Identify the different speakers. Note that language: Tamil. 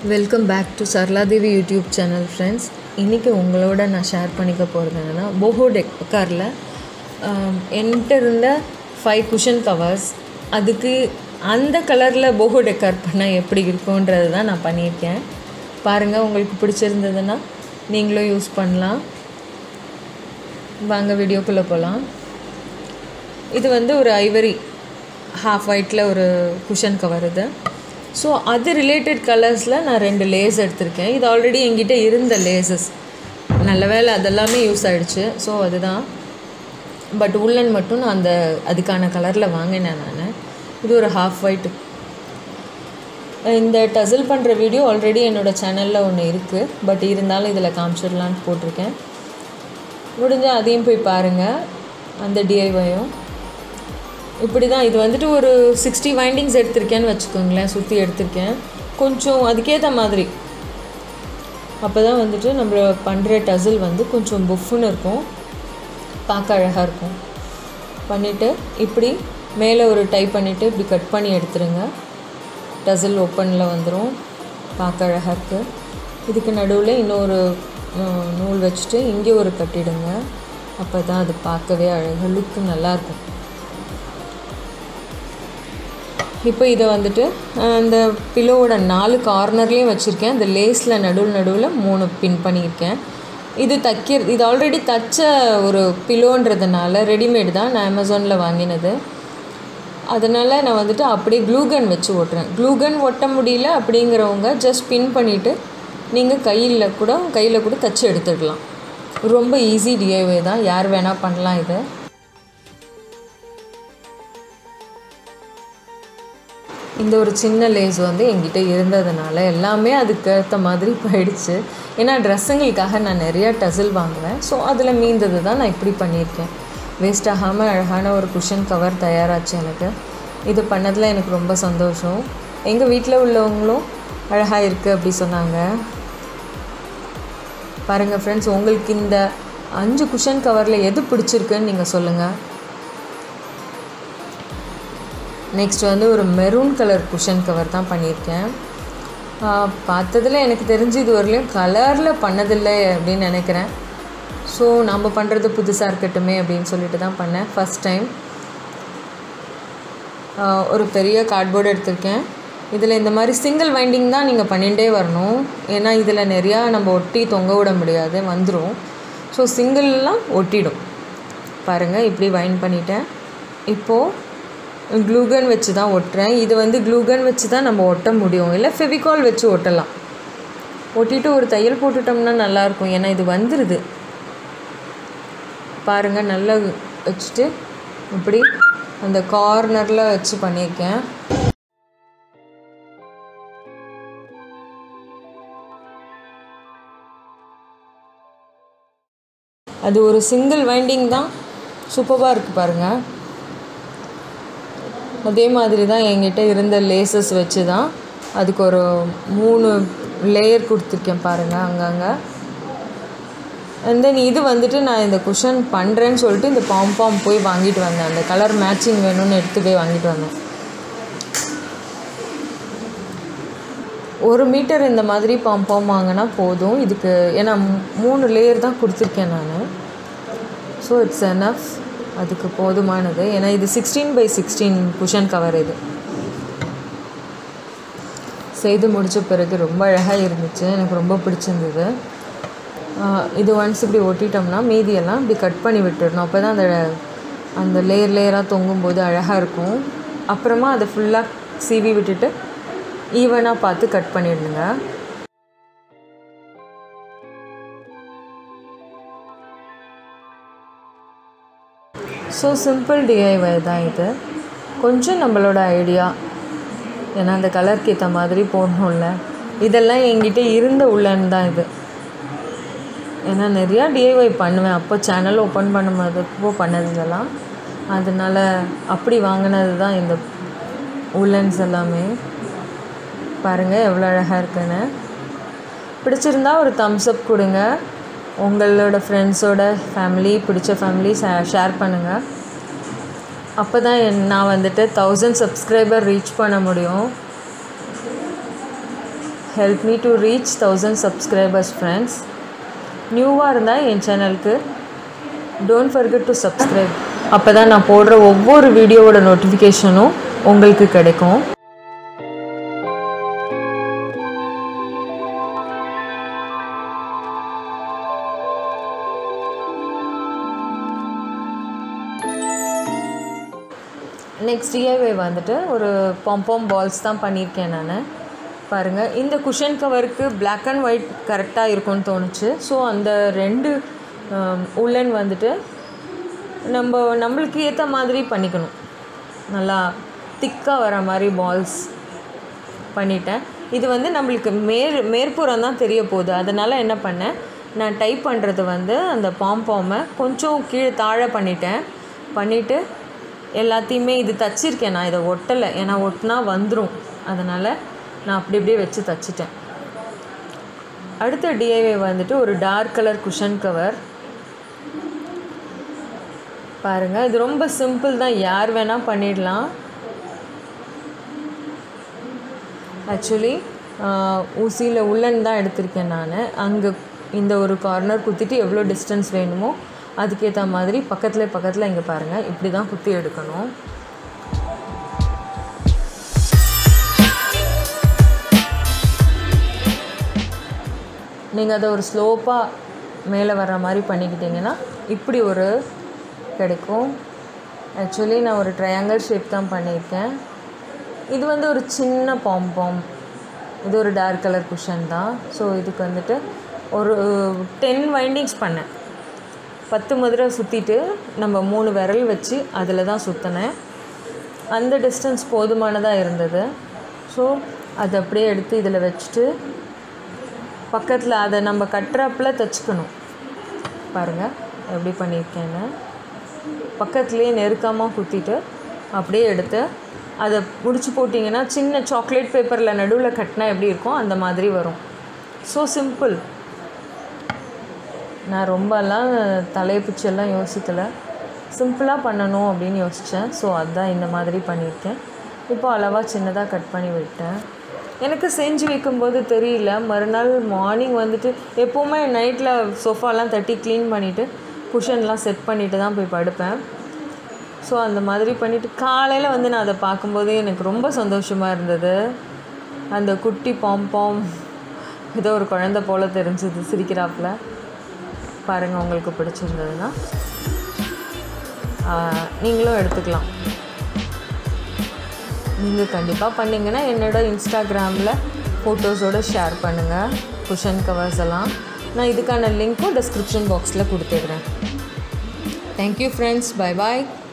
Speaker 1: welcome back to Saraladevi YouTube channel friends இன்றைக்கி உங்களோட நான் ஷேர் பண்ணிக்க போகிறது என்னென்னா போஹோ டெக்காரில் என்கிட்ட இருந்த ஃபைவ் குஷன் கவர்ஸ் அதுக்கு அந்த கலரில் போஹோ டெக்கார் பண்ணால் எப்படி இருக்கும்ன்றது தான் நான் பண்ணியிருக்கேன் பாருங்கள் உங்களுக்கு பிடிச்சிருந்ததுன்னா நீங்களும் யூஸ் பண்ணலாம் வாங்க வீடியோக்குள்ளே போகலாம் இது வந்து ஒரு ஐவரி ஹாஃப் ஒயிட்டில் ஒரு குஷன் கவர் இது ஸோ அது ரிலேட்டட் கலர்ஸில் நான் ரெண்டு லேஸ் எடுத்திருக்கேன் இது ஆல்ரெடி என்கிட்ட இருந்த லேசஸ் நல்ல வேலை அதெல்லாமே யூஸ் ஆகிடுச்சு ஸோ அதுதான் பட் உள்ளன் மட்டும் நான் அந்த அதுக்கான கலரில் வாங்கினேன் நான் இது ஒரு ஹாஃப் ஒயிட் இந்த டசில் பண்ணுற வீடியோ ஆல்ரெடி என்னோடய சேனலில் ஒன்று இருக்குது பட் இருந்தாலும் இதில் காமிச்சிடலான்னு போட்டிருக்கேன் முடிஞ்சால் அதையும் போய் பாருங்கள் அந்த டிஐவையும் இப்படி தான் இது வந்துட்டு ஒரு சிக்ஸ்டி வைண்டிங்ஸ் எடுத்திருக்கேன்னு வச்சுக்கோங்களேன் சுற்றி எடுத்திருக்கேன் கொஞ்சம் அதுக்கேற்ற மாதிரி அப்போ தான் வந்துட்டு நம்ம பண்ணுற டசில் வந்து கொஞ்சம் புஃப்னு இருக்கும் பார்க்க அழகாக இருக்கும் பண்ணிவிட்டு இப்படி மேலே ஒரு டைப் பண்ணிவிட்டு இப்படி கட் பண்ணி எடுத்துருங்க டசில் ஓப்பனில் வந்துடும் பார்க்க அழகாக இருக்குது இதுக்கு நடுவில் இன்னொரு நூல் வச்சுட்டு இங்கே ஒரு கட்டிடுங்க அப்போ தான் அது பார்க்கவே அழகாக லுக்கு நல்லாயிருக்கும் இப்போ இதை வந்துட்டு அந்த பில்லோவோட நாலு கார்னர்லேயும் வச்சுருக்கேன் அந்த லேஸில் நடுவில் நடுவில் மூணு பின் பண்ணியிருக்கேன் இது தைக்கிற இது ஆல்ரெடி தைச்ச ஒரு பிலோன்றதுனால ரெடிமேட் தான் நான் அமேசானில் வாங்கினது அதனால் நான் வந்துட்டு அப்படியே க்ளூகன் வச்சு ஓட்டுறேன் க்ளூகன் ஒட்ட முடியல அப்படிங்கிறவங்க ஜஸ்ட் பின் பண்ணிவிட்டு நீங்கள் கையில் கூட கையில் கூட தைச்சி எடுத்துடலாம் ரொம்ப ஈஸி டிஐவே தான் யார் வேணால் பண்ணலாம் இதை இந்த ஒரு சின்ன லேஸ் வந்து என்கிட்ட இருந்ததுனால எல்லாமே அதுக்கேற்ற மாதிரி போயிடுச்சு ஏன்னா ட்ரெஸ்ஸுங்களுக்காக நான் நிறையா டசில் வாங்குவேன் ஸோ அதில் மீந்தது தான் நான் இப்படி பண்ணியிருக்கேன் வேஸ்ட் ஆகாமல் அழகான ஒரு குஷன் கவர் தயாராச்சு எனக்கு இது பண்ணதில் எனக்கு ரொம்ப சந்தோஷம் எங்கள் வீட்டில் உள்ளவங்களும் அழகாக இருக்குது அப்படி சொன்னாங்க பாருங்கள் ஃப்ரெண்ட்ஸ் உங்களுக்கு இந்த அஞ்சு குஷன் கவரில் எது பிடிச்சிருக்குன்னு நீங்கள் சொல்லுங்கள் நெக்ஸ்ட் வந்து ஒரு மெரூன் கலர் குஷன் கவர் தான் பண்ணியிருக்கேன் பார்த்ததில் எனக்கு தெரிஞ்சு இது வரலையும் கலரில் பண்ணதில்லை அப்படின்னு நினைக்கிறேன் ஸோ நம்ம பண்ணுறது புதுசாக இருக்கட்டுமே அப்படின்னு சொல்லிட்டு தான் பண்ணேன் ஃபஸ்ட் டைம் ஒரு பெரிய கார்ட்போர்டு எடுத்திருக்கேன் இதில் இந்த மாதிரி சிங்கிள் வைண்டிங் தான் நீங்கள் பண்ணிகிட்டே வரணும் ஏன்னா இதில் நிறையா நம்ம ஒட்டி தொங்க விட முடியாது வந்துடும் ஸோ சிங்கிள்லாம் ஒட்டிடும் பாருங்கள் இப்படி வைண்ட் பண்ணிட்டேன் இப்போது க்ளூகன் வச்சு தான் ஒட்டுறேன் இது வந்து க்ளூகன் வச்சு தான் நம்ம ஒட்ட முடியும் இல்லை ஃபெவிகால் வச்சு ஒட்டலாம் ஒட்டிட்டு ஒரு தையல் போட்டுட்டோம்னா நல்லாயிருக்கும் ஏன்னா இது வந்துடுது பாருங்கள் நல்லா வச்சுட்டு இப்படி அந்த கார்னரில் வச்சு பண்ணியிருக்கேன் அது ஒரு சிங்கிள் வைண்டிங் தான் சூப்பராக இருக்குது பாருங்கள் அதே மாதிரி தான் என்கிட்ட இருந்த லேசஸ் வச்சு தான் அதுக்கு ஒரு மூணு லேயர் கொடுத்துருக்கேன் பாருங்கள் அங்கங்கே அண்ட் தென் இது வந்துட்டு நான் இந்த குஷன் பண்ணுறேன்னு சொல்லிட்டு இந்த பாம்பாம் போய் வாங்கிட்டு வந்தேன் அந்த கலர் மேட்சிங் வேணும்னு எடுத்து போய் வாங்கிட்டு வந்தேன் ஒரு மீட்டர் இந்த மாதிரி பாம்பாம் வாங்கினா போதும் இதுக்கு ஏன்னா மூணு லேயர் தான் கொடுத்துருக்கேன் நான் ஸோ இட்ஸ் எனஃப் அதுக்கு போதுமானது ஏன்னா இது sixteen by sixteen cushion cover இது செய்து முடித்த பிறகு ரொம்ப அழகாக இருந்துச்சு எனக்கு ரொம்ப பிடிச்சிருந்தது இது ஒன்ஸ் இப்படி ஒட்டிட்டோம்னா மீதியெல்லாம் இப்படி கட் பண்ணி விட்டுடணும் அப்போ தான் அந்த அந்த லேயர் லேயராக தொங்கும்போது அழகாக இருக்கும் அப்புறமா அதை ஃபுல்லாக சீவி விட்டுட்டு ஈவனாக பார்த்து கட் பண்ணிடுங்க ஸோ சிம்பிள் டிஐவை தான் இது கொஞ்சம் நம்மளோட ஐடியா ஏன்னா அந்த கலருக்கு ஏற்ற மாதிரி போடணும்ல இதெல்லாம் என்கிட்ட இருந்த உள்ளன்னு தான் இது ஏன்னா நிறையா டிஐஒய் பண்ணுவேன் அப்போ சேனல் ஓப்பன் பண்ணும்போதுப்போ பண்ணது இதெல்லாம் அதனால் அப்படி வாங்கினது தான் இந்த உள்ளன்ஸ் எல்லாமே பாருங்கள் எவ்வளோ அழகாக இருக்குன்னு பிடிச்சிருந்தா ஒரு தம்ஸ் அப் கொடுங்க உங்களோட ஃப்ரெண்ட்ஸோட ஃபேமிலி பிடிச்ச ஃபேமிலி ஷேர் பண்ணுங்கள் அப்போ தான் நான் வந்துட்டு தௌசண்ட் சப்ஸ்கிரைபர் ரீச் பண்ண முடியும் help me to reach thousand subscribers friends நியூவாக இருந்தால் என் சேனலுக்கு டோன்ட் ஃபர்கெட் டு சப்ஸ்கிரைப் அப்போ தான் நான் போடுற ஒவ்வொரு வீடியோவோட நோட்டிஃபிகேஷனும் உங்களுக்கு கிடைக்கும் நெக்ஸ்ட் டிஐவை வந்துட்டு ஒரு பாம்பாம் பால்ஸ் தான் பண்ணியிருக்கேன் நான் பாருங்கள் இந்த குஷன் கவருக்கு பிளாக் அண்ட் ஒயிட் கரெக்டாக இருக்கும்னு தோணுச்சு ஸோ அந்த ரெண்டு உள்ளன் வந்துட்டு நம்ம நம்மளுக்கு ஏற்ற மாதிரி பண்ணிக்கணும் நல்லா திக்காக வர மாதிரி பால்ஸ் பண்ணிட்டேன் இது வந்து நம்மளுக்கு மேற் மேற்புறம் தான் தெரிய போகுது அதனால் என்ன பண்ணேன் நான் டைப் பண்ணுறது வந்து அந்த பாம்பாமை கொஞ்சம் கீழே தாழ பண்ணிட்டேன் பண்ணிவிட்டு எல்லாத்தையுமே இது தச்சிருக்கேன் நான் இதை ஒட்டலை ஏன்னா ஒட்டினா வந்துடும் அதனால் நான் அப்படி அப்படியே வச்சு தச்சிட்டேன் அடுத்த டிஐவை வந்துட்டு ஒரு டார்க் கலர் குஷன் கவர் பாருங்கள் இது ரொம்ப சிம்பிள் தான் யார் வேணால் பண்ணிடலாம் ஆக்சுவலி ஊசியில் உள்ளன் தான் எடுத்திருக்கேன் நான் அங்கே இந்த ஒரு கார்னர் குத்திட்டு எவ்வளோ டிஸ்டன்ஸ் வேணுமோ அதுக்கேற்ற மாதிரி பக்கத்தில் பக்கத்தில் இங்கே பாருங்கள் இப்படி தான் குத்தி எடுக்கணும் நீங்கள் அதை ஒரு ஸ்லோப்பாக மேலே வர்ற மாதிரி பண்ணிக்கிட்டிங்கன்னா இப்படி ஒரு கிடைக்கும் ஆக்சுவலி நான் ஒரு ட்ரையாங்கிள் ஷேப் தான் பண்ணியிருக்கேன் இது வந்து ஒரு சின்ன பாம்பாம் இது ஒரு டார்க் கலர் குஷன் தான் ஸோ இதுக்கு வந்துட்டு ஒரு டென் வைண்டிங்ஸ் பண்ணேன் பத்து முதிரை சுற்றிட்டு நம்ம மூணு விரல் வச்சு அதில் தான் சுற்றினேன் அந்த டிஸ்டன்ஸ் போதுமானதாக இருந்தது ஸோ அதை அப்படியே எடுத்து இதில் வச்சுட்டு பக்கத்தில் அதை நம்ம கட்டுறப்பில் தைச்சிக்கணும் பாருங்கள் எப்படி பண்ணியிருக்கேன்னு பக்கத்துலேயே நெருக்கமாக குத்திட்டு அப்படியே எடுத்து அதை முடிச்சு போட்டிங்கன்னா சின்ன சாக்லேட் பேப்பரில் நடுவில் கட்டினா எப்படி இருக்கும் அந்த மாதிரி வரும் ஸோ சிம்பிள் நான் ரொம்பலாம் தலையை பிச்செல்லாம் யோசிக்கலை சிம்பிளாக பண்ணணும் அப்படின்னு யோசித்தேன் ஸோ அதுதான் இந்த மாதிரி பண்ணியிருக்கேன் இப்போ அளவாக சின்னதாக கட் பண்ணி விட்டேன் எனக்கு செஞ்சு வைக்கும்போது தெரியல மறுநாள் மார்னிங் வந்துட்டு எப்போவுமே நைட்டில் சோஃபாலாம் தட்டி க்ளீன் பண்ணிவிட்டு குஷன்லாம் செட் பண்ணிவிட்டு தான் போய் படுப்பேன் ஸோ அந்த மாதிரி பண்ணிவிட்டு காலையில் வந்து நான் அதை பார்க்கும்போது எனக்கு ரொம்ப சந்தோஷமாக இருந்தது அந்த குட்டி பாம்பாம் ஏதோ ஒரு குழந்த போல் தெரிஞ்சது சிரிக்கிறாப்புல பாருங்கள் உங்களுக்கு பிடிச்சிருந்ததுன்னா நீங்களும் எடுத்துக்கலாம் நீங்கள் கண்டிப்பாக பண்ணிங்கன்னா என்னோட இன்ஸ்டாகிராமில் ஃபோட்டோஸோடு ஷேர் பண்ணுங்கள் குஷன் கவர்ஸ் எல்லாம் நான் இதுக்கான லிங்க்கும் டிஸ்கிரிப்ஷன் பாக்ஸில் கொடுத்துக்கிறேன் தேங்க்யூ ஃப்ரெண்ட்ஸ் பை பாய்